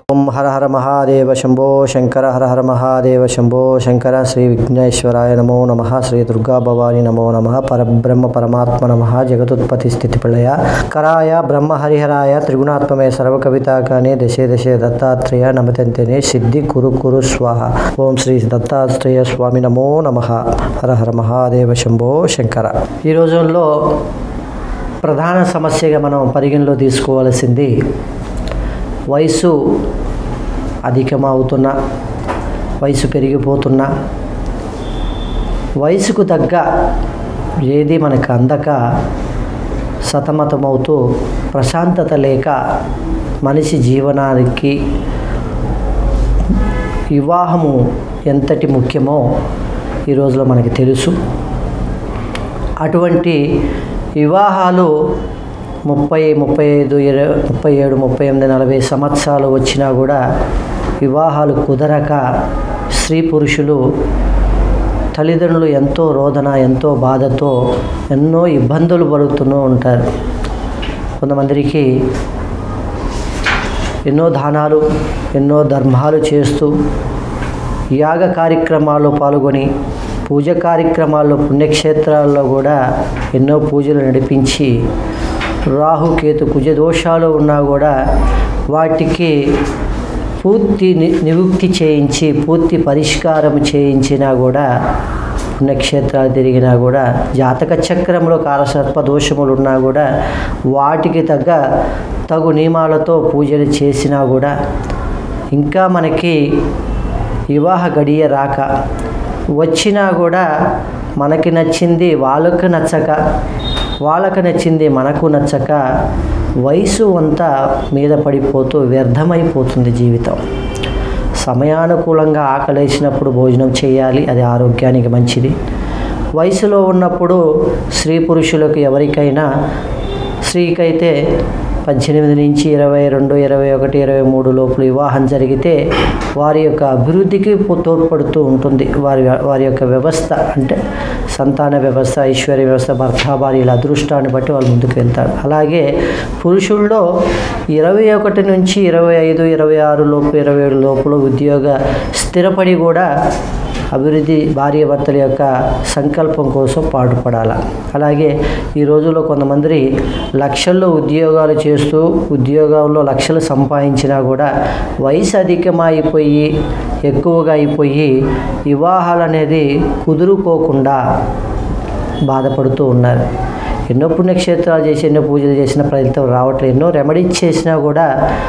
ఓం హర హర మహాదేవ శంభో శంకర హర హర మహాదేవ శంభో శంకర శ్రీ విఘ్నేశ్వరాయ నమో నమ శ్రీ దుర్గా భవాని నమో నమ పరబ్రహ్మ పరమాత్మ నమ జగతుత్పత్తి స్థితి ప్రళయ కరాయ బ్రహ్మ హరిహరాయ త్రిగుణాత్మమే సర్వ కవితాకానే దశే దశే దత్తాత్రేయ నమతంతేనే సిద్ధి కురు కురు స్వాహ ఓం శ్రీ దత్తాత్రేయ స్వామి నమో నమ హర హర మహాదేవ శంభో శంకర ఈ రోజుల్లో ప్రధాన సమస్యగా మనం పరిగణలో తీసుకోవాల్సింది వయసు అధికమవుతున్న వయసు పెరిగిపోతున్న వయసుకు తగ్గ ఏది మనకు అందక సతమతమవుతూ ప్రశాంతత లేక మనిషి జీవనానికి వివాహము ఎంతటి ముఖ్యమో ఈ రోజులో మనకి తెలుసు అటువంటి వివాహాలు ముప్పై ముప్పై ఐదు ఇరవై ముప్పై ఏడు ముప్పై ఎనిమిది నలభై సంవత్సరాలు వచ్చినా కూడా వివాహాలు కుదరక స్త్రీ పురుషులు తల్లిదండ్రులు ఎంతో రోదన ఎంతో బాధతో ఎన్నో ఇబ్బందులు పడుతూనే ఉంటారు కొంతమందికి ఎన్నో దానాలు ఎన్నో ధర్మాలు చేస్తూ యాగ కార్యక్రమాల్లో పాల్గొని పూజ కార్యక్రమాల్లో పుణ్యక్షేత్రాల్లో కూడా ఎన్నో పూజలు నడిపించి రాహుకేతు కుజ దోషాలు ఉన్నా కూడా వాటికి పూర్తి ని నివృత్తి చేయించి పూర్తి పరిష్కారం చేయించినా కూడా పుణ్యక్షేత్రాలు తిరిగినా కూడా జాతక చక్రంలో కాలసర్ప దోషములు ఉన్నా కూడా వాటికి తగ్గ తగు నియమాలతో పూజలు చేసినా కూడా ఇంకా మనకి వివాహ గడియ రాక వచ్చినా కూడా మనకి నచ్చింది వాళ్ళకు నచ్చక వాళ్ళకు నచ్చింది మనకు నచ్చక వయసు అంతా మీద పడిపోతూ వ్యర్థమైపోతుంది జీవితం సమయానుకూలంగా ఆకలేసినప్పుడు భోజనం చేయాలి అది ఆరోగ్యానికి మంచిది వయసులో ఉన్నప్పుడు స్త్రీ పురుషులకు ఎవరికైనా స్త్రీకైతే పద్దెనిమిది నుంచి ఇరవై రెండు ఇరవై ఒకటి ఇరవై మూడు లోపల వివాహం జరిగితే వారి యొక్క అభివృద్ధికి తోడ్పడుతూ ఉంటుంది వారి వారి యొక్క వ్యవస్థ అంటే సంతాన వ్యవస్థ ఐశ్వర్య వ్యవస్థ భర్త భార్యల అదృష్టాన్ని బట్టి వాళ్ళు ముందుకు వెళ్తారు అలాగే పురుషుల్లో ఇరవై ఒకటి నుంచి ఇరవై ఐదు ఇరవై ఆరు లోపు ఇరవై ఏడు లోపల ఉద్యోగ స్థిరపడి కూడా అభివృద్ధి భార్య భర్తల యొక్క సంకల్పం కోసం పాటుపడాలి అలాగే ఈ రోజుల్లో కొంతమంది లక్షల్లో ఉద్యోగాలు చేస్తూ ఉద్యోగంలో లక్షలు సంపాదించినా కూడా వయసు అధికమైపోయి ఎక్కువగా అయిపోయి వివాహాలు అనేది కుదురుకోకుండా బాధపడుతూ ఉన్నారు ఎన్నో పుణ్యక్షేత్రాలు చేసి ఎన్నో పూజలు చేసిన ఫలితం రావట్లేదు ఎన్నో రెమెడీస్ చేసినా కూడా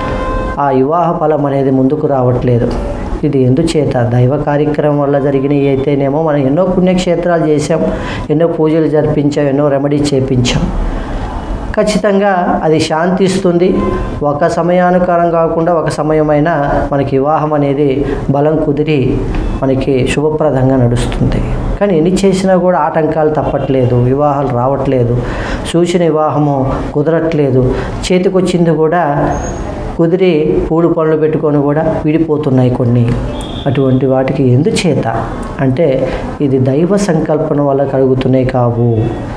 ఆ వివాహ ఫలం అనేది ముందుకు రావట్లేదు ఇది ఎందుచేత దైవ కార్యక్రమం వల్ల జరిగినవి అయితేనేమో మనం ఎన్నో పుణ్యక్షేత్రాలు చేసాం ఎన్నో పూజలు జరిపించాం ఎన్నో రెమెడీస్ చేపించాం ఖచ్చితంగా అది శాంతిస్తుంది ఒక సమయానుకాలం కాకుండా ఒక సమయమైనా మనకి వివాహం అనేది బలం కుదిరి మనకి శుభప్రదంగా నడుస్తుంది కానీ ఎన్ని చేసినా కూడా ఆటంకాలు తప్పట్లేదు వివాహాలు రావట్లేదు సూచన వివాహము కుదరట్లేదు చేతికొచ్చింది కూడా కుదిరి పూలు పనులు పెట్టుకొని కూడా విడిపోతున్నాయి కొన్ని అటువంటి వాటికి ఎందుచేత అంటే ఇది దైవ సంకల్పన వల్ల కలుగుతున్నాయి కావు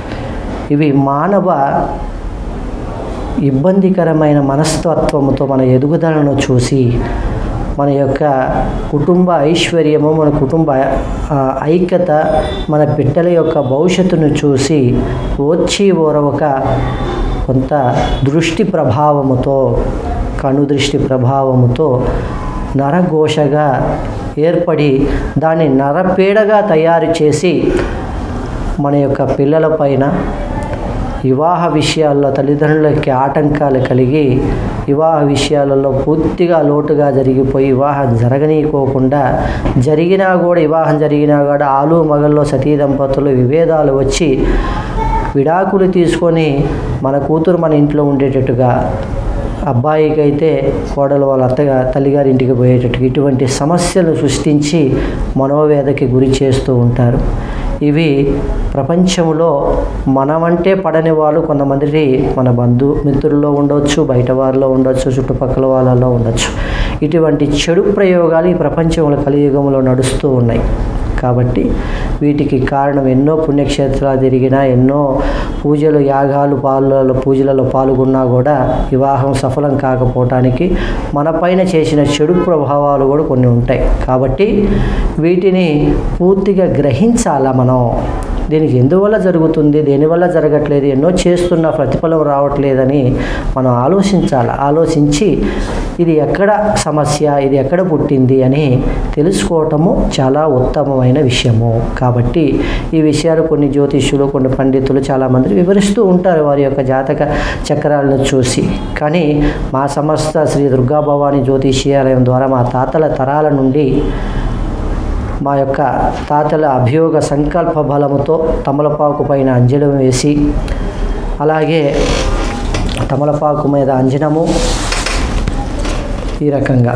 ఇవి మానవ ఇబ్బందికరమైన మనస్తత్వముతో మన ఎదుగుదలను చూసి మన యొక్క కుటుంబ ఐశ్వర్యము మన కుటుంబ ఐక్యత మన బిడ్డల యొక్క భవిష్యత్తును చూసి వచ్చి ఓరవక కొంత దృష్టి ప్రభావముతో కనుదృష్టి ప్రభావముతో నరఘోషగా ఏర్పడి దాన్ని నరపీడగా తయారు చేసి మన యొక్క పిల్లల పైన వివాహ విషయాల్లో తల్లిదండ్రులకి ఆటంకాలు కలిగి వివాహ విషయాలలో పూర్తిగా లోటుగా జరిగిపోయి వివాహం జరగనీయకోకుండా జరిగినా కూడా వివాహం జరిగినా కూడా ఆలు మగల్లో సతీ దంపతులు విభేదాలు వచ్చి విడాకులు తీసుకొని మన కూతురు మన ఇంట్లో ఉండేటట్టుగా అబ్బాయికి అయితే కోడలు వాళ్ళ అత్తగా తల్లిగారి ఇంటికి పోయేటట్టుగా ఇటువంటి సమస్యలు సృష్టించి మనోవేదకి గురి చేస్తూ ఉంటారు ఇవి ప్రపంచంలో మనమంటే పడని వాళ్ళు కొంతమంది మన బంధు మిత్రుల్లో ఉండొచ్చు బయట వారిలో ఉండొచ్చు చుట్టుపక్కల వాళ్ళలో ఉండొచ్చు ఇటువంటి చెడు ప్రయోగాలు ఈ ప్రపంచంలో కలియుగంలో నడుస్తూ ఉన్నాయి కాబట్టి వీటికి కారణం ఎన్నో పుణ్యక్షేత్రాలు తిరిగినా ఎన్నో పూజలు యాగాలు పాలలో పూజలలో పాల్గొన్నా కూడా వివాహం సఫలం కాకపోవటానికి మన పైన చేసిన చెడు ప్రభావాలు కూడా కొన్ని ఉంటాయి కాబట్టి వీటిని పూర్తిగా గ్రహించాలా మనం దీనికి ఎందువల్ల జరుగుతుంది దేనివల్ల జరగట్లేదు ఎన్నో చేస్తున్న ప్రతిఫలం రావట్లేదని మనం ఆలోచించాలి ఆలోచించి ఇది ఎక్కడ సమస్య ఇది ఎక్కడ పుట్టింది అని తెలుసుకోవటము చాలా ఉత్తమమైన విషయము కాబట్టి ఈ విషయాలు కొన్ని జ్యోతిష్యులు కొన్ని పండితులు చాలామంది వివరిస్తూ ఉంటారు వారి యొక్క జాతక చక్రాలను చూసి కానీ మా సంస్థ శ్రీ దుర్గా భవాని జ్యోతిష్యాలయం ద్వారా మా తాతల తరాల నుండి మా యొక్క తాతల అభియోగ సంకల్ప బలముతో తమలపాకు పైన అంజనం వేసి అలాగే తమలపాకు మీద అంజనము ఈ రకంగా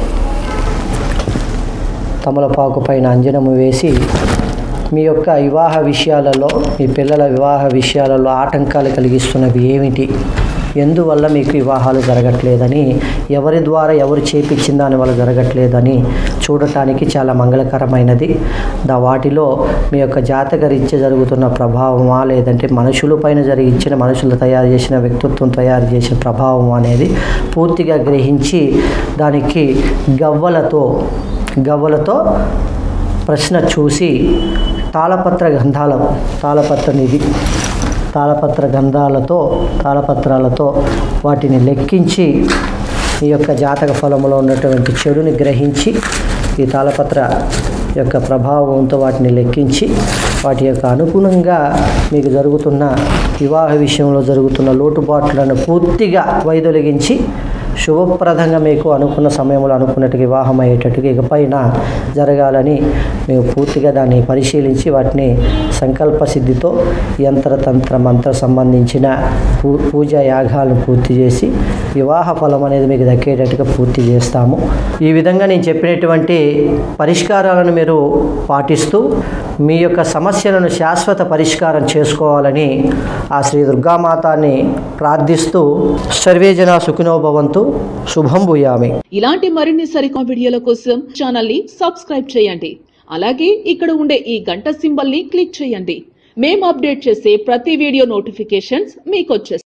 తమలపాకు పైన అంజనము వేసి మీ యొక్క వివాహ విషయాలలో మీ పిల్లల వివాహ విషయాలలో ఆటంకాలు కలిగిస్తున్నవి ఏమిటి ఎందువల్ల మీకు వివాహాలు జరగట్లేదని ఎవరి ద్వారా ఎవరు చేపించిన దాని వల్ల జరగట్లేదని చూడటానికి చాలా మంగళకరమైనది దా వాటిలో మీ యొక్క జాతక రీత్యా జరుగుతున్న ప్రభావమా లేదంటే మనుషుల పైన జరిగించిన మనుషులు తయారు చేసిన వ్యక్తిత్వం తయారు చేసిన ప్రభావం అనేది పూర్తిగా గ్రహించి దానికి గవ్వలతో గవ్వలతో ప్రశ్న చూసి తాళపత్ర గంధాల తాళపత్ర నిధి తాళపత్ర గంధాలతో తాళపత్రాలతో వాటిని లెక్కించి ఈ యొక్క జాతక ఫలములో ఉన్నటువంటి చెడుని గ్రహించి ఈ తాళపత్ర యొక్క ప్రభావంతో వాటిని లెక్కించి వాటి యొక్క అనుగుణంగా మీకు జరుగుతున్న వివాహ విషయంలో జరుగుతున్న లోటుపాట్లను పూర్తిగా వైదొలిగించి శుభప్రదంగా మీకు అనుకున్న సమయంలో అనుకున్నట్టు వివాహం అయ్యేటట్టుగా ఇకపైన జరగాలని మేము పూర్తిగా దాన్ని పరిశీలించి వాటిని సంకల్ప సిద్ధితో యంత్రతంత్ర మంత్ర సంబంధించిన పూ పూజ యాగాలను పూర్తి చేసి వివాహ ఫలం అనేది మీకు దక్కేటట్టుగా పూర్తి చేస్తాము ఈ విధంగా నేను చెప్పినటువంటి పరిష్కారాలను మీరు పాటిస్తూ మీ యొక్క సమస్యలను శాశ్వత పరిష్కారం చేసుకోవాలని ఆ శ్రీ దుర్గామాతాన్ని ప్రార్థిస్తూ సర్వేజన సుఖినోభవంతు శుభం భూయామి ఇలాంటి మరిన్ని సరికొత్త వీడియోల కోసం ఛానల్ ని సబ్స్క్రైబ్ చేయండి అలాగే ఇక్కడ ఉండే ఈ గంట సింబల్ ని క్లిక్ చేయండి మేము అప్డేట్ చేసే ప్రతి వీడియో నోటిఫికేషన్స్ మీకు